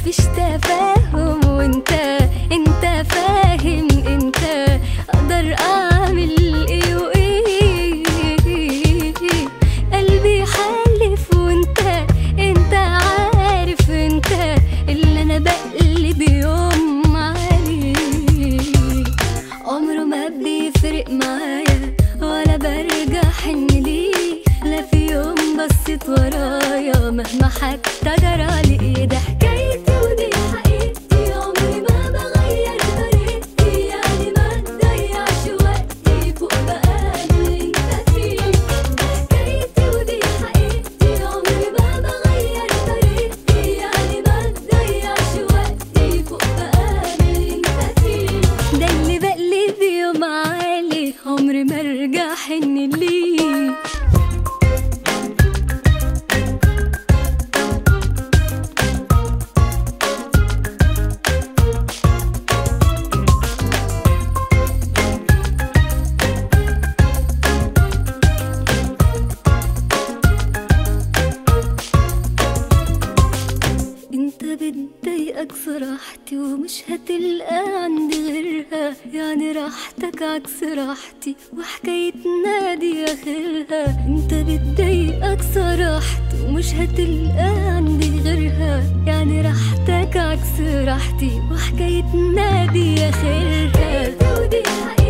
مفيش تفاهم وانت انت فاهم انت اقدر اعمل ايه وايه قلبي حالف وانت انت عارف انت اللي انا بقلب يوم عليه عمره ما بيفرق معايا ولا برجع حن ليه لا في يوم بصيت ورايا مهما حتى جرالي ايه ده حكايتي ودي حقيقتي عمري ما بغير طريقتي يعني ما تضيعش وقتي فوق بقى اللي انت فيه ده حكايتي ودي حقيقتي عمري ما بغير طريقتي يعني ما تضيعش وقتي فوق بقى اللي انت فيه ده اللي بقلب يوم عالي عمري ما ارجع حن ليه انت بتضايقك صراحتي ومش هتلقى عندي غيرها يعني راحتك عكس راحتي وحكايتنا دي اخرها انت بتضايقك صراحتي ومش هتلقى عندي غيرها يعني راحتك عكس راحتي وحكايتنا دي اخرها ودي حقيقة